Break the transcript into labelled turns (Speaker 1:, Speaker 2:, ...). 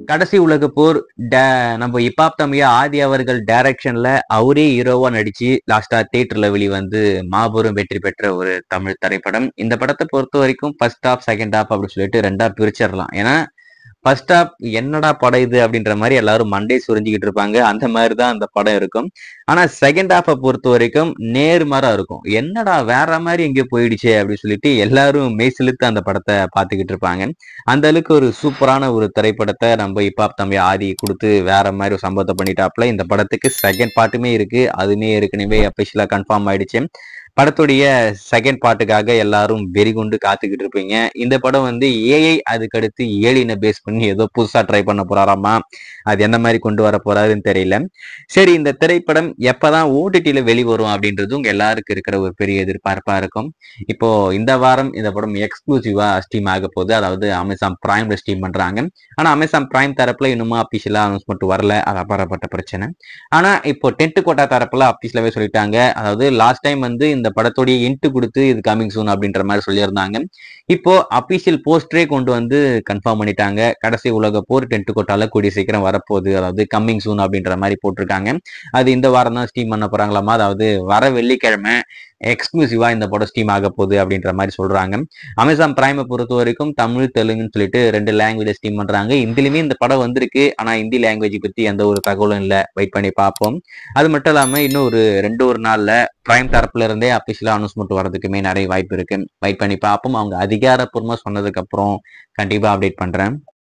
Speaker 1: கடைசி உலக போர் டே- நம்ம இப்பாப் தம்பியா ஆதி அவர்கள் டைரக்ஷன்ல அவரே ஹீரோவா நடிச்சு லாஸ்டா தியேட்டர்ல வெளிவந்து மாபெரும் வெற்றி பெற்ற ஒரு தமிழ் திரைப்படம் இந்த படத்தை பொறுத்த வரைக்கும் ஃபர்ஸ்ட் ஹாஃப் செகண்ட் ஹாஃப் அப்படின்னு சொல்லிட்டு ரெண்டா பிரிச்சிடலாம் ஏன்னா ஃபர்ஸ்ட் ஹாஃப் என்னடா படம் இது அப்படின்ற மாதிரி எல்லாரும் மண்டே சுரிஞ்சுக்கிட்டு இருப்பாங்க அந்த மாதிரி தான் அந்த படம் இருக்கும் ஆனா செகண்ட் ஹாஃபை பொறுத்த வரைக்கும் நேர்மாறா இருக்கும் என்னடா வேற மாதிரி எங்கேயோ போயிடுச்சே அப்படின்னு சொல்லிட்டு எல்லாரும் மெய்சிலுத்து அந்த படத்தை பார்த்துக்கிட்டு இருப்பாங்க அந்த அளவுக்கு ஒரு சூப்பரான ஒரு திரைப்படத்தை நம்ம இப்பாப் தம்பி ஆதி கொடுத்து வேற மாதிரி ஒரு சம்பவத்தை பண்ணிட்டாப்ல இந்த படத்துக்கு செகண்ட் பார்ட்டுமே இருக்கு அதுமே ஏற்கனவே அபிஷியலா கன்ஃபார்ம் ஆயிடுச்சு படத்துடைய செகண்ட் பார்ட்டுக்காக எல்லாரும் வெறி கொண்டு காத்துக்கிட்டு இருப்பீங்க இந்த படம் வந்து ஏஐ அதுக்கடுத்து ஏலியனை பேஸ் பண்ணி ஏதோ புதுசா ட்ரை பண்ண போறாராமா அது எந்த மாதிரி கொண்டு வர போறாருன்னு தெரியல சரி இந்த திரைப்படம் எப்பதான் ஓடிடியில வெளிவரும் அப்படின்றது உங்க எல்லாருக்கும் இருக்கிற ஒரு பெரிய எதிர்பார்ப்பா இருக்கும் இப்போ இந்த வாரம் இந்த படம் எக்ஸ்க்ளூசிவா ஸ்டீம் ஆக போகுது அதாவது அமேசான் பிரைம்ல ஸ்டீம் பண்றாங்க ஆனா அமேசான் பிரைம் தரப்புல இன்னுமா அபிஷியலா அனௌன்ஸ்மெண்ட் வரல அது அப்பாற்பட்ட பிரச்சனை ஆனா இப்போ டென்ட் கோட்டா தரப்புல அபிஷியலாவே சொல்லிட்டாங்க அதாவது லாஸ்ட் டைம் வந்து இந்த படத்தோடைய இன்ட்டு கொடுத்து இது கமிங் சூன் அப்படின்ற மாதிரி சொல்லியிருந்தாங்க இப்போ அபிஷியல் போஸ்டரே கொண்டு வந்து கன்ஃபார்ம் பண்ணிட்டாங்க கடைசி உலக போர் டென்ட் கோட்டால கூடிய சீக்கிரம் வரப்போகுது அதாவது கம்மிங் சூன் அப்படின்ற மாதிரி போட்டிருக்காங்க அது இந்த வாரம் தான் ஸ்டீம் பண்ண போறாங்களாமா அதாவது வர வெள்ளிக்கிழமை எக்ஸ்க்ளூசிவா இந்த படம் ஸ்டீம் ஆக போகுது அப்படின்ற மாதிரி சொல்றாங்க அமேசான் பிரைமை பொறுத்த வரைக்கும் தமிழ் தெலுங்குன்னு சொல்லிட்டு ரெண்டு லாங்குவேஜ் ஸ்டீம் பண்றாங்க இந்திலுமே இந்த படம் வந்திருக்கு ஆனா ஹிந்தி லாங்குவேஜ் பத்தி எந்த ஒரு தகவலும் இல்லை வெயிட் பண்ணி பார்ப்போம் அது மட்டும் இல்லாம இன்னும் ஒரு ரெண்டு ஒரு நாள்ல பிரைம் தரப்புல இருந்தே அபிஷியலா அனௌன்ஸ்மெண்ட் வரதுக்குமே நிறைய வாய்ப்பு இருக்கு வெயிட் பண்ணி பார்ப்போம் அவங்க அதிகாரப்பூர்வமா சொன்னதுக்கு அப்புறம் கண்டிப்பா அப்டேட் பண்றேன்